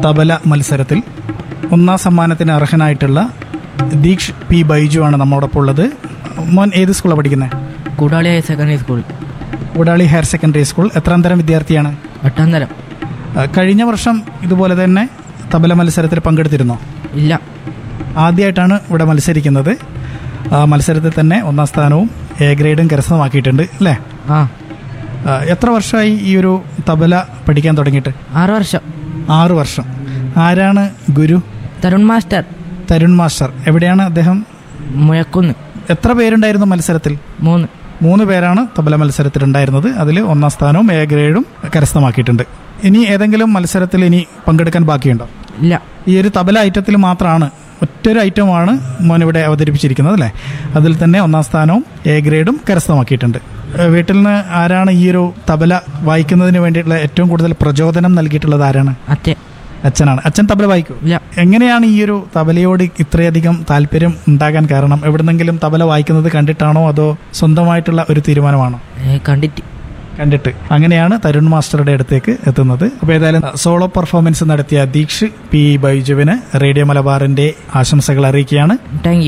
തബല മത്സരത്തിൽ ഒന്നാം സമ്മാനത്തിന് അർഹനായിട്ടുള്ള ദീക്ഷ് പി ബൈജു ആണ് നമ്മോടൊപ്പം ഉള്ളത് മോൻ ഏത് സ്കൂളാണ് പഠിക്കുന്നത് കൂടാളി ഹയർ സെക്കൻഡറി സ്കൂൾ ഉടാളി ഹയർ സെക്കൻഡറി സ്കൂൾ എത്രാം തരം വിദ്യാർത്ഥിയാണ് എട്ടാം തരം ആ, കഴിഞ്ഞ വർഷം ഇതുപോലെ തന്നെ തബല മത്സരത്തിൽ പങ്കെടുത്തിരുന്നോ ഇല്ല ആദ്യമായിട്ടാണ് ഇവിടെ മത്സരിക്കുന്നത് ആ മത്സരത്തിൽ തന്നെ ഒന്നാം സ്ഥാനവും എ ഗ്രേഡും കരസ്ഥമാക്കിയിട്ടുണ്ട് അല്ലേ ആ ആ, എത്ര വർഷമായി ഈ ഒരു തബല പഠിക്കാൻ തുടങ്ങിയിട്ട് ആറ് വർഷം ആറ് വർഷം ആരാണ് ഗുരു തരുൺ മാസ്റ്റർ തരുൺ മാസ്റ്റർ എവിടെയാണ് അദ്ദേഹം മുഴക്കുന്ന് എത്ര പേരുണ്ടായിരുന്നു മത്സരത്തിൽ മൂന്ന് മൂന്ന് പേരാണ് തബല മത്സരത്തിൽ ഉണ്ടായിരുന്നത് അതിൽ ഒന്നാം സ്ഥാനവും എ ഗ്രേഡും കരസ്ഥമാക്കിയിട്ടുണ്ട് ഇനി ഏതെങ്കിലും മത്സരത്തിൽ ഇനി പങ്കെടുക്കാൻ ബാക്കിയുണ്ടോ ഇല്ല ഈ ഒരു തബല ഐറ്റത്തിൽ മാത്രമാണ് ഒറ്റൊരു ഐറ്റമാണ് മോൻ ഇവിടെ അവതരിപ്പിച്ചിരിക്കുന്നത് അല്ലേ അതിൽ തന്നെ ഒന്നാം സ്ഥാനവും എ ഗ്രേഡും കരസ്ഥമാക്കിയിട്ടുണ്ട് ഏഹ് വീട്ടിൽ നിന്ന് ആരാണ് ഈ ഒരു തബല വായിക്കുന്നതിന് വേണ്ടിയിട്ടുള്ള ഏറ്റവും കൂടുതൽ പ്രചോദനം നൽകിയിട്ടുള്ളത് ആരാണ് അച്ഛൻ അച്ഛനാണ് അച്ഛൻ തബല വായിക്കൂ ഇല്ല എങ്ങനെയാണ് ഈ ഒരു തബലയോട് ഇത്രയധികം താല്പര്യം ഉണ്ടാകാൻ കാരണം എവിടുന്നെങ്കിലും തബല വായിക്കുന്നത് കണ്ടിട്ടാണോ അതോ സ്വന്തമായിട്ടുള്ള ഒരു തീരുമാനമാണോ ഏ, കണ്ടിട്ട് കണ്ടിട്ട് അങ്ങനെയാണ് തരുൺ മാസ്റ്ററുടെ അടുത്തേക്ക് എത്തുന്നത് അപ്പോൾ ഏതായാലും സോളോ പെർഫോമൻസ് നടത്തിയ ദീക്ഷ് പി ബൈജുവിന് റേഡിയോ മലബാറിന്റെ ആശംസകൾ അറിയിക്കുകയാണ് താങ്ക് യു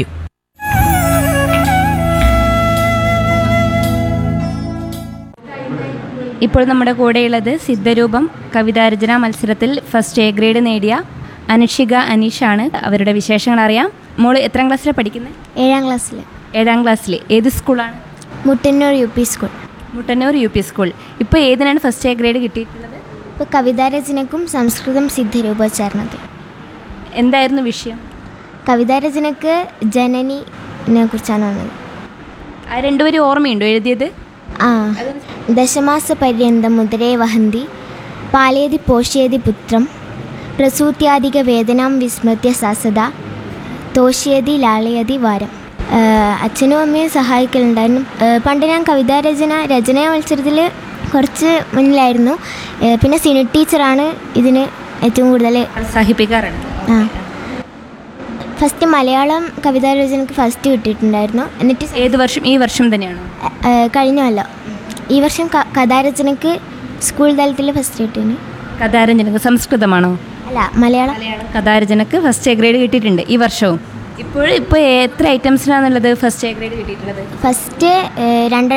ഇപ്പോൾ നമ്മുടെ കൂടെയുള്ളത് സിദ്ധരൂപം കവിതാരചന മത്സരത്തിൽ ഫസ്റ്റ് എ ഗ്രേഡ് നേടിയ അനുഷിക അനീഷാണ് അവരുടെ വിശേഷങ്ങൾ അറിയാം മോള് എത്രാം ക്ലാസ്സിലാണ് പഠിക്കുന്നത് ഏഴാം ക്ലാസ്സിൽ ഏഴാം ക്ലാസ്സിൽ ഏത് സ്കൂളാണ് Muttannur U P school Muttannur U P school ഇപ്പോൾ ഏതിനാണ് ഫസ്റ്റ് എ ഗ്രേഡ് കിട്ടിയിട്ടുള്ളത് ഇപ്പോൾ കവിതാരചനക്കും സംസ്കൃതം സിദ്ധരൂപോച്ചാരണത്തിൽ എന്തായിരുന്നു വിഷയം കവിതാരചനക്ക് ജനനിനെ കുറിച്ചാണ് വന്നത് ആ രണ്ടുപേരും ഓർമ്മയുണ്ടോ എഴുതിയത് ആ ദശമാസ പര്യന്തം മുതരേ വഹന്തി പാലേതി പോഷ്യേതി പുത്രം പ്രസൂത്യാധിക വേദനാം വിസ്മൃത്യ സസദ തോഷ്യേതി ലാളയതി വാരം ആ, അച്ഛനും അമ്മയും സഹായിക്കലുണ്ടായിരുന്നു ആ, പണ്ട് ഞാൻ കവിതാരചന രചനാ മത്സരത്തിൽ കുറച്ച് മുന്നിലായിരുന്നു ആ, പിന്നെ സിനി ടീച്ചറാണ് ഇതിന് ഏറ്റവും കൂടുതൽ പ്രോത്സാഹിപ്പിക്കാറുണ്ട് ആ ഫസ്റ്റ് മലയാളം കവിതാരചനക്ക് ഫസ്റ്റ് കിട്ടിയിട്ടുണ്ടായിരുന്നു എന്നിട്ട് ഏത് വർഷം ഈ വർഷം തന്നെയാണോ ആ, കഴിഞ്ഞല്ല ഈ വർഷം ക- കഥാരചനക്ക് സ്കൂൾ തലത്തിൽ ഫസ്റ്റ് കിട്ടിന് കഥാരചനക്ക് സംസ്കൃതമാണോ അല്ല മലയാളം മലയാളം കഥാരചനക്ക് ഫസ്റ്റ് എ ഗ്രേഡ് കിട്ടിയിട്ടുണ്ട് ഈ വർഷവും ഇപ്പോൾ ഇപ്പോൾ എത്ര ഐറ്റംസിനാണുള്ളത് ഫസ്റ്റ് എ ഗ്രേഡ് കിട്ടിയിട്ടുള്ളത് ഫസ്റ്റ് രണ്ട്